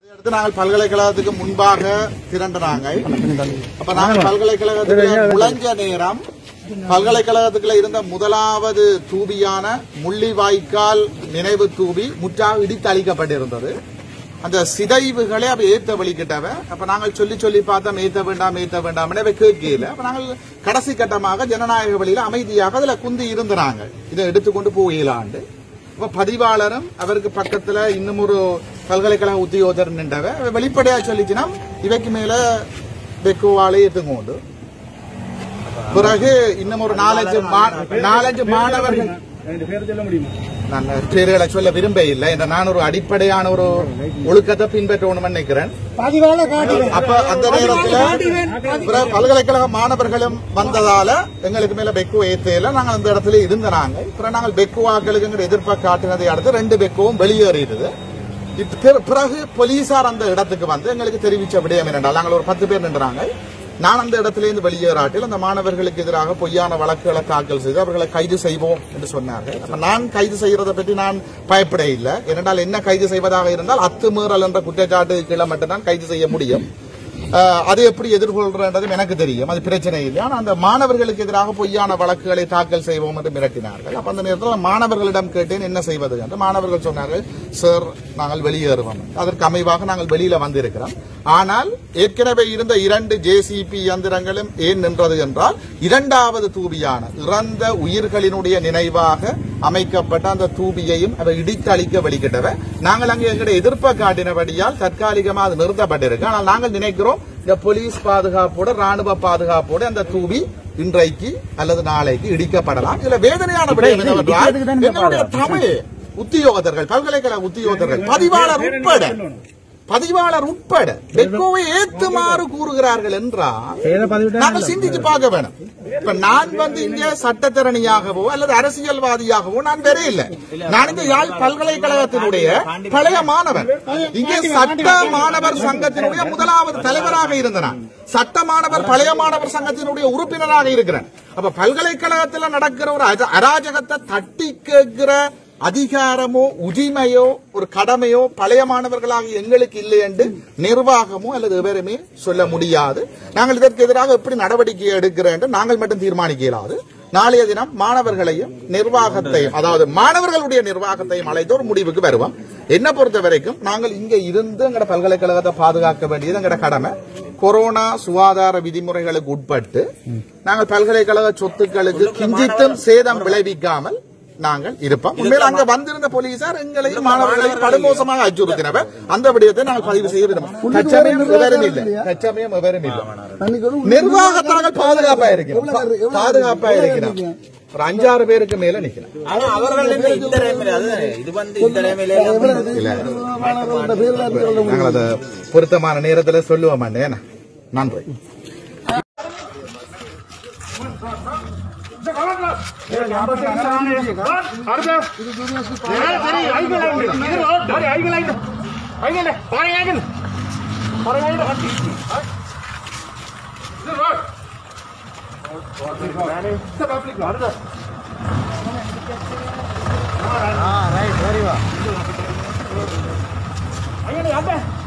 அடுத்து நாங்கள் பல்கலைக்கழகத்துக்கு முன்பாக திரண்ட நாங்கள் அப்ப நாங்கள் பல்கலைக்கழகத்துக்கு முழஞ்ச நேரம் பல்கலைக்கழகத்துக்குள்ள இருந்த முதலாவது தூபியான முள்ளிவாய்க்கால் நினைவு தூபி முற்றாக இடித்து அளிக்கப்பட்டிருந்தது அந்த சிதைவுகளை அப்ப ஏத்த வழிகிட்டவ அப்ப நாங்கள் சொல்லி சொல்லி பார்த்தோம் ஏத்த வேண்டாம் ஏத்த வேண்டாம் எனவே கேட்கல அப்ப நாங்கள் கடைசி கட்டமாக ஜனநாயக வழியில அமைதியாக அதுல குந்தி இருந்தாங்க இதை எடுத்துக்கொண்டு போயிலாண்டு அப்ப பதிவாளரும் அவருக்கு பக்கத்துல இன்னும் ஒரு பல்கலைக்கழக உத்தியோகத்தர் நின்றவ அவ வெளிப்படையா சொல்லிச்சுன்னா இவைக்கு மேல வெக்குவாளை ஏத்துக்கொண்டு பிறகு இன்னும் ஒரு நாலஞ்சு மா- நாலஞ்சு மாணவர்கள் நான் பேர்களை சொல்ல விரும்ப இல்லை என்ற நான் ஒரு அடிப்படையான ஒரு ஒழுக்கத்தை பின்பற்றணும் நினைக்கிறேன் பதிவாள காட்டுவேன் அப்ப அந்த நேரத்துல பிற பல்கலைக்கழக மாணவர்களும் வந்ததால எங்களுக்கு மேல பெக்கு ஏத்தையில நாங்கள் அந்த இடத்துல இருந்த நாங்க பிறகு நாங்கள் பெக்குவாக்களுக்கு எங்க எதிர்ப்பை காட்டினதை அடுத்து ரெண்டு பெக்குவும் வெளியேறிடுது இப்ப பிற- பிறகு போலீசார் அந்த இடத்துக்கு வந்து எங்களுக்கு தெரிவிச்ச விடயம் என்னென்றால் நாங்கள் ஒரு பத்து பேர் நின்றாங்க நான் அந்த இடத்துல இருந்து வெளியேறாட்டில் அந்த மாணவர்களுக்கு எதிராக பொய்யான வழக்குகளை தாக்கல் செய்து அவர்களை கைது செய்வோம் என்று சொன்னார்கள் அப்ப நான் கைது செய்யறதை பற்றி நான் பயப்பட இல்லை ஏனென்றால் என்ன கைது செய்வதாக இருந்தால் அத்துமீறல் என்ற குற்றச்சாட்டு கீழே மட்டும்தான் கைது செய்ய முடியும் ஆஹ் அதை எப்படி எதிர்கொள்றதும் எனக்கு தெரியும் அது பிரச்சனை இல்லை ஆனா அந்த மாணவர்களுக்கு எதிராக பொய்யான வழக்குகளை தாக்கல் செய்வோம் என்று மிரட்டினார்கள் அப்ப அந்த நேரத்தில் மாணவர்களிடம் கேட்டேன் என்ன செய்வது என்று மாணவர்கள் சொன்னார்கள் சார் நாங்கள் வெளியேறுவோம் அதற்கு அமைவாக நாங்கள் வெளியில வந்திருக்கிறோம் ஆனால் ஏற்கனவே இருந்த இரண்டு ஜேசிபி இயந்திரங்களும் ஏன் நின்றது என்றால் இரண்டாவது தூபியான இறந்த உயிர்களினுடைய நினைவாக அமைக்கப்பட்ட அந்த தூபியையும் அதை இடித்து அழிக்க வெளிக்கிட்டவ நாங்கள் அங்கே எங்களுடைய எதிர்ப்பை காட்டினபடியால் தற்காலிகமாக அது நிறுத்தப்பட்டிருக்கு ஆனால் நாங்கள் நினைக்கிறோம் இந்த போலீஸ் பாதுகாப்போட ராணுவ பாதுகாப்போட அந்த தூபி இன்றைக்கு அல்லது நாளைக்கு இடிக்கப்படலாம் இதுல வேதனையான விடயம் என்னவென்றால் எங்களுடைய தமிழ் உத்தியோகத்தர்கள் பல்கலைக்கழக உத்தியோகத்தர்கள் பதிவாளர் உட்பட பதிவாளர் உட்பட பெக்கோவை ஏத்துமாறு கூறுகிறார்கள் என்றால் நாங்கள் சிந்திச்சு பார்க்க வேணும் இப்ப நான் வந்து இங்க சட்டத்திறனியாகவோ அல்லது அரசியல்வாதியாகவோ நான் வேற இல்லை நான் இந்த யாழ் பல்கலைக்கழகத்தினுடைய பழைய மாணவர் இங்கே சட்ட மாணவர் சங்கத்தினுடைய முதலாவது தலைவராக இருந்தேன் சட்ட மாணவர் பழைய மாணவர் சங்கத்தினுடைய உறுப்பினராக இருக்கிறேன் அப்ப பல்கலைக்கழகத்தில் நடக்கிற ஒரு அஜ- அராஜகத்தை தட்டி கேட்கிற அதிகாரமோ உரிமையோ ஒரு கடமையோ பழைய மாணவர்களாக எங்களுக்கு இல்லை என்று நிர்வாகமோ அல்லது எவருமே சொல்ல முடியாது நாங்கள் இதற்கு எதிராக எப்படி நடவடிக்கை எடுக்கிறோம் என்று நாங்கள் மட்டும் தீர்மானிக்க இயலாது நாளைய தினம் மாணவர்களையும் நிர்வாகத்தையும் அதாவது மாணவர்களுடைய நிர்வாகத்தையும் அழைத்து ஒரு முடிவுக்கு வருவோம் என்ன பொறுத்த வரைக்கும் நாங்கள் இங்க இருந்து எங்கட பல்கலைக்கழகத்தை பாதுகாக்க வேண்டியது எங்கட கடமை கொரோனா சுகாதார விதிமுறைகளுக்கு உட்பட்டு நாங்கள் பல்கலைக்கழக சொத்துக்களுக்கு கிஞ்சித்தும் சேதம் விளைவிக்காமல் நாங்கள் இருப்போம் உண்மையில் அங்க வந்திருந்த போலீசார் எங்களையும் மாணவர்களையும் படுமோசமாக அச்சுறுத்தினவர் அந்த விடயத்தை நாங்கள் பதிவு செய்ய விரும்புகிறோம் தற்சமயம் விவரம் இல்லை தற்சமயம் விவரம் இல்லை அன்னைக்கு ஒரு நிர்வாகத்தார்கள் பாதுகாப்பா இருக்கிறோம் பா- பாதுகாப்பா இருக்கிறோம் ஒரு அஞ்சாறு பேருக்கு மேல நிக்கிறோம் ஆனா அவர்கள் என்ன இந்த டைம்ல அது இது வந்து இந்த டைம்ல எல்லாம் இல்ல மாணவர்களோட பேர்ல இருந்து சொல்ல முடியும். நாங்கள் அதை பொருத்தமான நேரத்துல சொல்லுவோம் அண்ணே நன்றி ஆ, ரைட், very well.